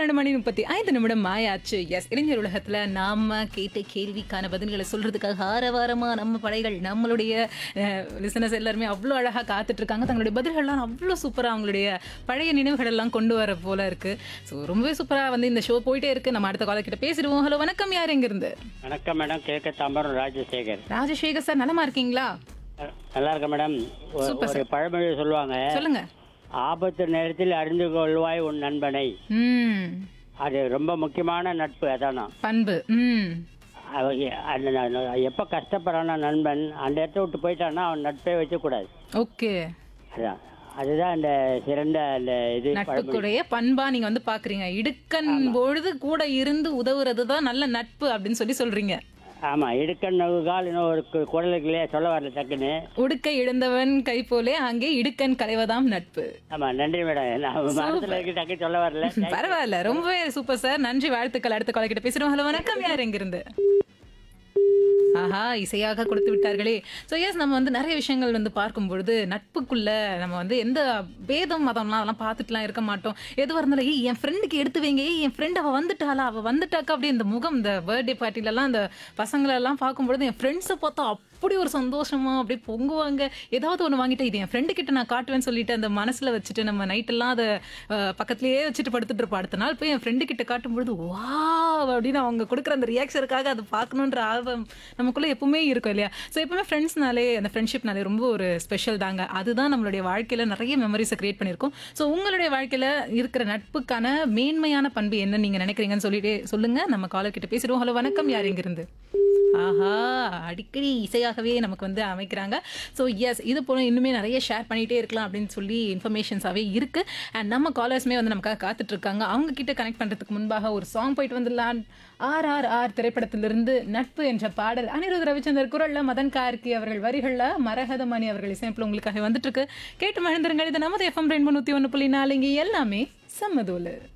பன்னெண்டு மணி முப்பத்தி ஐந்து நிமிடம் ஆயாச்சு எஸ் இளைஞர் உலகத்துல நாம கேட்ட கேள்விக்கான பதில்களை சொல்றதுக்காக ஆரவாரமா நம்ம படைகள் நம்மளுடைய லிசனர்ஸ் எல்லாருமே அவ்வளோ அழகா காத்துட்டு இருக்காங்க தங்களுடைய பதில்கள்லாம் அவ்வளோ சூப்பரா அவங்களுடைய பழைய நினைவுகள் எல்லாம் கொண்டு வர போல இருக்கு ஸோ ரொம்பவே சூப்பரா வந்து இந்த ஷோ போயிட்டே இருக்கு நம்ம அடுத்த காலக்கிட்ட பேசிடுவோம் ஹலோ வணக்கம் யார் எங்க இருந்து வணக்கம் மேடம் கிழக்கு தாம்பரம் ராஜசேகர் ராஜசேகர் சார் நலமா இருக்கீங்களா அஹ், நல்லா இருக்க மேடம் ஒ- சூப்பர் ஒரு பழமொழி சொல்லுவாங்க சொல்லுங்க ஆபத்து நேரத்தில் அறிந்து கொள்வாய் உன் நண்பனை ம் அது ரொம்ப முக்கியமான நட்பு அதானா பண்பு ம் அவ- அந்த ந- ந- எப்ப கஷ்டப்படுறான நண்பன் அந்த இடத்த விட்டு போயிட்டான்னா அவன் நட்பே வச்சக்கூடாது ஓகே அதான் அதுதான் அந்த சிறந்த அந்த இது பழமொழி நட்புக்குடைய பண்பா நீங்க வந்து பாக்குறீங்க இடுக்கன் பொழுது கூட இருந்து உதவுறது தான் நல்ல நட்பு அப்படின்னு சொல்லி சொல்றீங்க ஆமா இடுக்கண் கால் இன்னும் ஒரு கு- குரலுக்கு இல்லையா சொல்ல வரல டக்குன்னு உடுக்கை இழந்தவன் கை போலே அங்கே இடுக்கன் களைவதாம் நட்பு ஆமா நன்றி மேடம் நான் மனசுல இருக்கு டக்கு சொல்ல வரல பரவாயில்ல ரொம்பவே சூப்பர் சார் நன்றி வாழ்த்துக்கள் அடுத்த கால கிட்ட பேசுறோம் ஹலோ வணக்கம் யார் எங்கிருந்து ஆஹா இசையாக கொடுத்து விட்டார்களே ஸோ எஸ் நம்ம வந்து நிறைய விஷயங்கள் வந்து பார்க்கும் பொழுது நட்புக்குள்ள நம்ம வந்து எந்த பேதம் மதம்லாம் அதெல்லாம் பார்த்துட்டுலாம் இருக்க மாட்டோம் எதுவாக இருந்தாலும் ஏய் என் ஃப்ரெண்டுக்கு எடுத்து வைங்க ஏய் என் ஃப்ரெண்ட் அவள் வந்துட்டாளா அவள் வந்துட்டாக்கா அப்படியே இந்த முகம் இந்த பர்த்டே பார்ட்டிலலாம் இந்த பசங்களெல்லாம் பார்க்கும்பொழுது என் ஃப்ரெண்ட்ஸை பார்த்தா அப்படி ஒரு சந்தோஷமா அப்படியே பொங்குவாங்க ஏதாவது ஒன்று வாங்கிட்டு இது என் ஃப்ரெண்டு கிட்ட நான் காட்டுவேன்னு சொல்லிட்டு அந்த மனசுல வச்சுட்டு நம்ம நைட்டெல்லாம் அதை அஹ், பக்கத்துலயே வச்சுட்டு படுத்துட்டு இருப்போம் அடுத்த நாள் போய் என் ஃப்ரெண்டு கிட்ட காட்டும்பொழுது வா அப்படின்னு அவங்க கொடுக்குற அந்த ரியாக்ஷனுக்காக அதை பார்க்கணுன்ற ஆர்வம் நமக்குள்ள எப்பவுமே இருக்கும் இல்லையா ஸோ எப்பவுமே ஃப்ரெண்ட்ஸ்னாலே அந்த ஃப்ரெண்ட்ஷிப்னாலே ரொம்ப ஒரு ஸ்பெஷல் தாங்க அதுதான் நம்மளுடைய வாழ்க்கையில நிறைய மெமரிஸை கிரியேட் பண்ணியிருக்கோம் ஸோ உங்களுடைய வாழ்க்கையில இருக்கிற நட்புக்கான மேன்மையான பண்பு என்ன நீங்க நினைக்கிறீங்கன்னு சொல்லிட்டு சொல்லுங்க நம்ம காலர் கிட்ட பேசிடுவோம் ஹலோ வணக்கம் யார் இங்கிருந்து ஆஹா அடிக்கடி இசையாகவே நமக்கு வந்து அமைக்கிறாங்க ஸோ எஸ் இது போல இன்னுமே நிறைய ஷேர் பண்ணிகிட்டே இருக்கலாம் அப்படின்னு சொல்லி இன்ஃபர்மேஷன்ஸாகவே இருக்கு அண்ட் நம்ம காலர்ஸ்மே வந்து நமக்காக காத்துட்டு இருக்காங்க அவங்க கிட்ட கனெக்ட் பண்ணுறதுக்கு முன்பாக ஒரு சாங் போயிட்டு வந்துடலாம் ஆர் ஆர் ஆர் திரைப்படத்திலிருந்து நட்பு என்ற பாடல் அனிருத் ரவிச்சந்தர் குரல்ல மதன் கார்கி அவர்கள் வரிகள்ல மரகதமணி அவர்கள் இசையமைப்பில் உங்களுக்காக வந்துட்டு இருக்கு கேட்டு மகிழ்ந்துருங்க இது நமது எஃப்எம் ரெண்டு நூற்றி ஒன்று புள்ளி நாலு இங்கே எல்லாமே சம்மதோலு